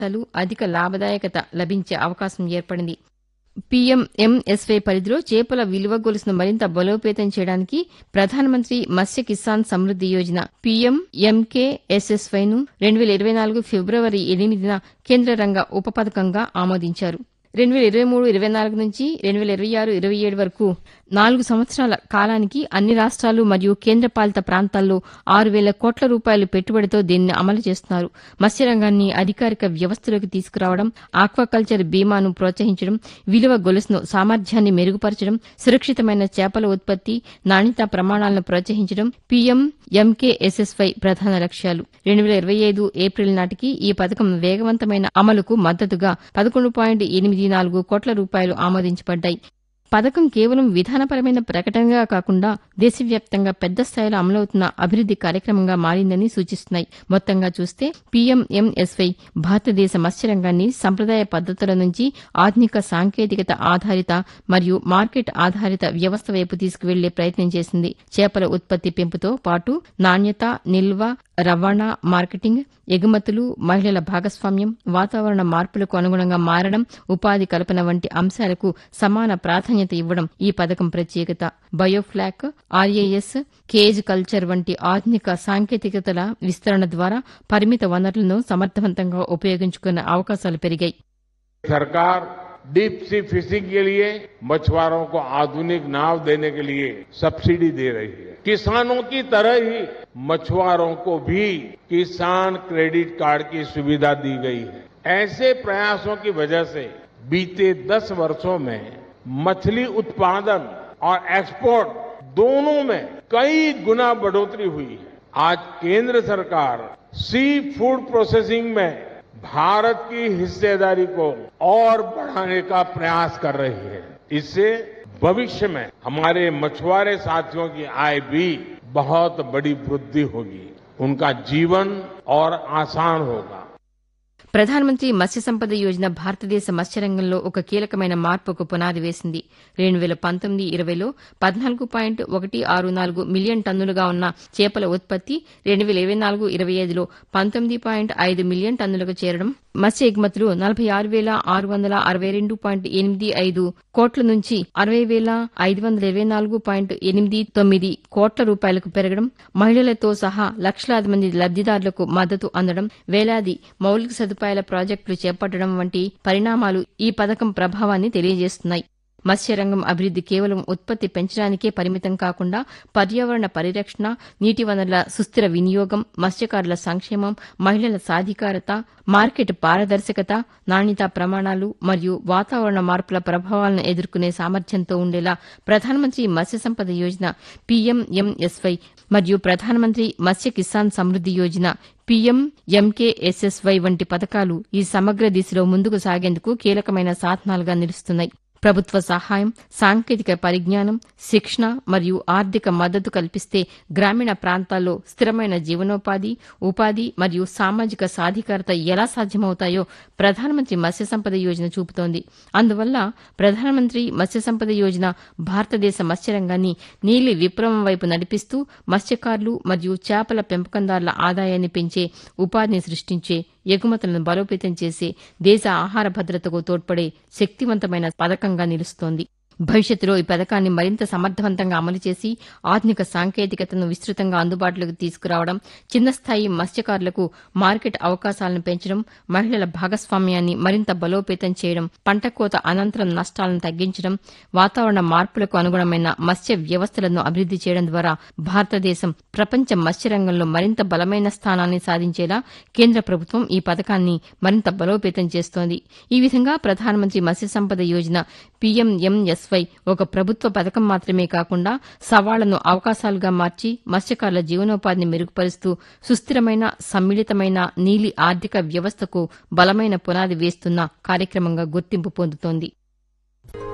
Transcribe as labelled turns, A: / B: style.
A: లు అధిక లాభదాయకత లభించే అవకాశం ఏర్పడింది పీఎంఎంఎస్వై పరిధిలో చేపల విలువ గొలుసును మరింత బలోపేతం చేయడానికి ప్రధానమంత్రి మత్స్య కిసాన్ సమృద్ది యోజన పీఎంఎంకేఎస్ఎస్వైను రెండు వేల ఇరవై నాలుగు ఫిబ్రవరి ఎనిమిదిన కేంద్ర రంగ ఉప పథకంగా ఆమోదించారు రెండు వేల ఇరవై మూడు ఇరవై నాలుగు నుంచి రెండు వేల ఇరవై ఆరు ఇరవై ఏడు వరకు నాలుగు సంవత్సరాల కాలానికి అన్ని రాష్ట్రాలు మరియు కేంద్రపాలిత ప్రాంతాల్లో ఆరు వేల కోట్ల రూపాయల పెట్టుబడితో దీన్ని అమలు చేస్తున్నారు మత్స్యరంగాన్ని అధికారిక వ్యవస్థలోకి తీసుకురావడం ఆక్వాకల్చర్ బీమాను ప్రోత్సహించడం విలువ గొలుసును సామర్థ్యాన్ని మెరుగుపరచడం సురక్షితమైన చేపల ఉత్పత్తి నాణ్యతా ప్రమాణాలను ప్రోత్సహించడం పీఎం ఎంకేఎస్ఎస్వై ప్రధాన లక్ష్యాలు రెండు వేల ఇరవై ఐదు ఏప్రిల్ నాటికి ఈ పథకం వేగవంతమైన అమలుకు మద్దతుగా పదకొండు పాయింట్ ఎనిమిది నాలుగు కోట్ల రూపాయలు ఆమోదించబడ్డాయి పథకం కేవలం విధానపరమైన ప్రకటనగా కాకుండా దేశవ్యాప్తంగా పెద్ద స్థాయిలో అమలవుతున్న అభివృద్ది కార్యక్రమంగా మారిందని సూచిస్తున్నాయి మొత్తంగా చూస్తే పీఎంఎంఎస్వై భారతదేశ మత్స్యరంగాన్ని సంప్రదాయ పద్దతుల నుంచి ఆధునిక సాంకేతికత ఆధారిత మరియు మార్కెట్ ఆధారిత వ్యవస్థ వైపు తీసుకువెళ్లే ప్రయత్నం చేసింది చేపల ఉత్పత్తి పెంపుతో పాటు నాణ్యత నిల్వ రవాణా మార్కెటింగ్ ఎగుమతులు మహిళల భాగస్వామ్యం వాతావరణ మార్పులకు అనుగుణంగా మారడం ఉపాధి కల్పన వంటి అంశాలకు సమాన ప్రాధాన్యత ఇవ్వడం ఈ పథకం ప్రత్యేకత బయోఫ్లాక్ ఆర్ఏఎస్ కేజ్ కల్చర్ వంటి ఆధునిక సాంకేతికతల విస్తరణ ద్వారా పరిమిత వనరులను సమర్థవంతంగా ఉపయోగించుకునే అవకాశాలు పెరిగాయి
B: सरकार डीप सी फिशिंग के लिए मछुआरों को आधुनिक नाव देने के लिए सब्सिडी दे रही है किसानों की तरह ही मछुआरों को भी किसान क्रेडिट कार्ड की सुविधा दी गई है ऐसे प्रयासों की वजह से बीते दस वर्षों में मछली उत्पादन और एक्सपोर्ट दोनों में कई गुना बढ़ोतरी हुई है आज केंद्र सरकार सी फूड प्रोसेसिंग में भारत की हिस्सेदारी को और बढ़ाने का प्रयास कर रही है इससे भविष्य में हमारे मछुआरे साथियों की आय भी बहुत बड़ी वृद्धि होगी उनका जीवन और आसान होगा
A: ప్రధానమంత్రి మత్స్య సంపద యోజన భారతదేశ మత్స్యరంగంలో ఒక కీలకమైన మార్పుకు పునాది వేసింది రెండు వేల పంతొమ్మిది ఇరవైలో పద్నాలుగు పాయింట్ ఒకటి ఆరు నాలుగు మిలియన్ టన్నులుగా ఉన్న చేపల ఉత్పత్తి రెండు వేల ఇరవై నాలుగు ఇరవై ఐదులో పంతొమ్మిది పాయింట్ ఐదు మిలియన్ టన్నులకు చేరడం మత్స్య ఎగుమతులు నలభై ఆరు వేల ఆరు వందల అరవై రెండు పాయింట్ ఎనిమిది ఐదు కోట్ల నుంచి అరవై వేల ఐదు వందల ఇరవై నాలుగు పాయింట్ ఎనిమిది తొమ్మిది కోట్ల రూపాయలకు పెరగడం మహిళలతో సహా లక్షలాది మంది లబ్దిదారులకు మద్దతు అందడం వేలాది మౌలిక సదుపాయాల ప్రాజెక్టులు చేపట్టడం వంటి పరిణామాలు ఈ పథకం ప్రభావాన్ని తెలియజేస్తున్నాయి మత్స్యరంగం అభివృద్ది కేవలం ఉత్పత్తి పెంచడానికే పరిమితం కాకుండా పర్యావరణ పరిరక్షణ నీటి వనరుల సుస్థిర వినియోగం మత్స్యకారుల సంక్షేమం మహిళల సాధికారత మార్కెట్ పారదర్శకత నాణ్యతా ప్రమాణాలు మరియు వాతావరణ మార్పుల ప్రభావాలను ఎదుర్కొనే సామర్థ్యంతో ఉండేలా ప్రధానమంత్రి మత్స్య సంపద యోజన పీఎంఎంఎస్వై మరియు ప్రధానమంత్రి మత్స్య కిసాన్ సమృద్ది యోజన పీఎం ఎంకేఎస్ఎస్వై వంటి పథకాలు ఈ సమగ్ర దిశలో ముందుకు సాగేందుకు కీలకమైన సాధనాలుగా నిలుస్తున్నాయి ప్రభుత్వ సహాయం సాంకేతిక పరిజ్ఞానం శిక్షణ మరియు ఆర్థిక మద్దతు కల్పిస్తే గ్రామీణ ప్రాంతాల్లో స్థిరమైన జీవనోపాధి ఉపాధి మరియు సామాజిక సాధికారత ఎలా సాధ్యమవుతాయో ప్రధానమంత్రి మత్స్య సంపద యోజన చూపుతోంది అందువల్ల ప్రధానమంత్రి మత్స్య సంపద యోజన భారతదేశ మత్స్యరంగాన్ని నీలి విప్లవం వైపు నడిపిస్తూ మత్స్యకారులు మరియు చేపల పెంపకందారుల ఆదాయాన్ని పెంచే ఉపాధిని సృష్టించే ఎగుమతులను బలోపేతం చేసే దేశ ఆహార భద్రతకు తోడ్పడే శక్తివంతమైన పథకంగా నిలుస్తోంది భవిష్యత్తులో ఈ పథకాన్ని మరింత సమర్థవంతంగా అమలు చేసి ఆధునిక సాంకేతికతను విస్తృతంగా అందుబాటులోకి తీసుకురావడం చిన్న స్థాయి మత్స్యకారులకు మార్కెట్ అవకాశాలను పెంచడం మహిళల భాగస్వామ్యాన్ని మరింత బలోపేతం చేయడం పంట కోత అనంతరం నష్టాలను తగ్గించడం వాతావరణ మార్పులకు అనుగుణమైన మత్స్య వ్యవస్థలను అభివృద్ది చేయడం ద్వారా భారతదేశం ప్రపంచ మత్స్యరంగంలో మరింత బలమైన స్థానాన్ని సాధించేలా కేంద్ర ప్రభుత్వం ఈ పథకాన్ని మరింత బలోపేతం చేస్తోంది ఈ విధంగా ప్రధానమంత్రి మత్స్య సంపద యోజన పీఎంఎంఎస్ వై ఒక ప్రభుత్వ పథకం మాత్రమే కాకుండా సవాళ్లను అవకాశాలుగా మార్చి మత్స్యకారుల జీవనోపాధిని మెరుగుపరుస్తూ సుస్థిరమైన సమ్మిళితమైన నీలి ఆర్థిక వ్యవస్థకు బలమైన పునాది వేస్తున్న కార్యక్రమంగా గుర్తింపు పొందుతోంది